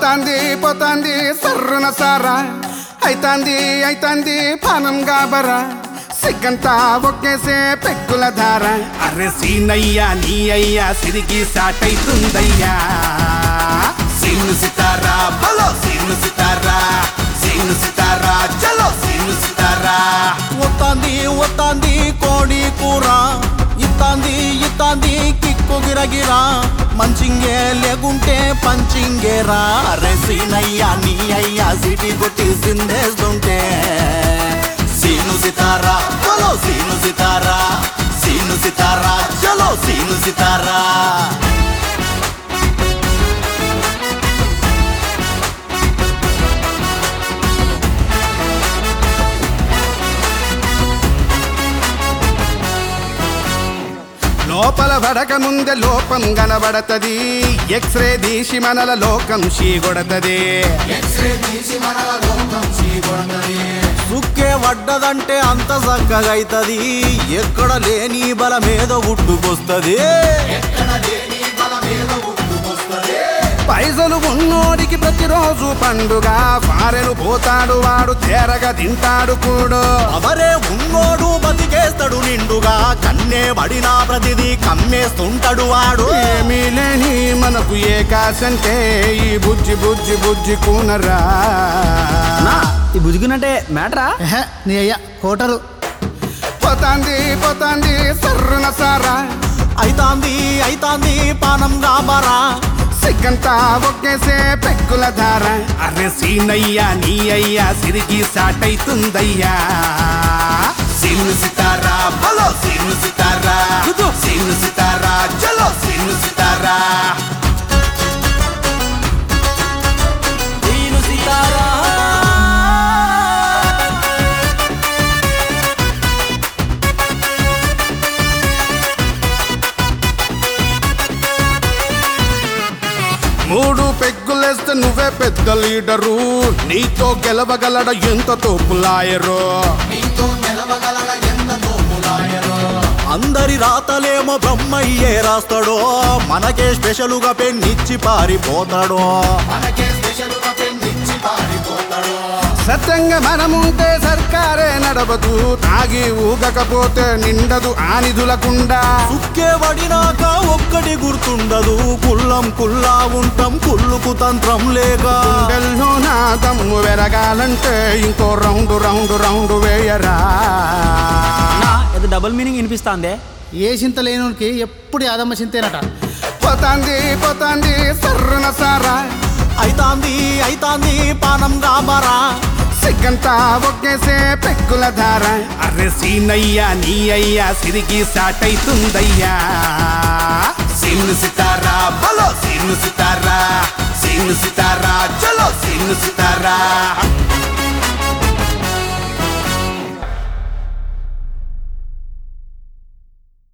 పోతాంది పోతాంది సర్రున సారా అయితాంది అయితాంది పానం గాబరా సిగ్గంతా ఒకేసే పెక్కుల ధార అరే సీనయ్యా నీ అయ్యా సిరిగి సాటైతుందయ్యా సీను సితారా బలో సీను సితారా సీను సితారా చలో సీను సితారా ఒత్తాంది ఒత్తాంది కోడి కూర ఇత్తాంది ఇత్తాంది కిక్కు గిరగిరా మంచింగే లేకుంటే పంచింగేరా అరే సీనయ్యా నీ అయ్యా సిటీ కొట్టి సిందేస్తుంటే సీను సితారా చలో సీను సితారా సీను సితారా చలో సీను సితారా లోపల పడక ముందే లోపం కనబడతది ఎక్స్రే తీసి మనల లోకం చీగొడతది సుక్కే వడ్డదంటే అంత చక్కగైతది ఎక్కడ లేని బలమేదో ఉట్టుకొస్తది పైసలు ఉన్నోడికి ప్రతిరోజు పండుగ ఫారెను పోతాడు వాడు తేరగా తింటాడు కూడు అవరే ఉన్నోడు బతికేస్తాడు నిండుగా కన్నే పడినా ప్రతిదీ కమ్మేస్తుంటాడు వాడు ఏమీ లేని మనకు ఏ కాసంటే ఈ బుజ్జి బుజ్జి బుజ్జి కూనరా నా ఈ బుజుకునంటే మ్యాటరా ఎహె, నీ అయ్యా కోటరు పోతాంది పోతాంది సర్రున సారా అయితాంది అయితాంది పానం గాబరా సిగ్గంతా ఒకేసే పెక్కుల ధార అరే సీనయ్యా నీ అయ్యా సిరిగి సాటైతుందయ్యా సీను సితారా బలో సీను సితారా సీను సితారా చలో సీను సితారా దీను సితారా మూడు పెగ్గులేస్తే నువ్వే పెద్ద లీడరు నీతో గెలవగలడ ఎంత తోపులాయరు అందరి రాతలేమో బ్రహ్మయ్యే రాస్తాడో మనకే స్పెషలుగా పెన్నిచ్చి పారిపోతాడో సత్యంగా మనముంటే సర్కారే నడవదు తాగి ఊగకపోతే నిండదు ఆనిధులకుండా సుక్కే పడినాక ఒక్కటి గుర్తుండదు కుల్లం కుల్లా ఉంటాం కుళ్ళుకు తంత్రం లేక గుండెల్లో నా దమ్ము వెరగాలంటే ఇంకో రౌండ్ రౌండ్ రౌండ్ వేయరా నా ఇది డబుల్ మీనింగ్ వినిపిస్తాందే ఏ చింత లేనుడికి ఎప్పుడు యాదమ్మ చింతేనట పోతాంది పోతాంది సర్రున సారా అయితాంది అయితాంది పానం గాబరా సిగ్గంతా ఒకేసే పెక్కుల ధార అరే సీనయ్యా నీ అయ్యా సిరిగి సాటైతుందయ్యా సీను సితారా బలో సీను సితారా సీను సితారా చలో సీను సితారా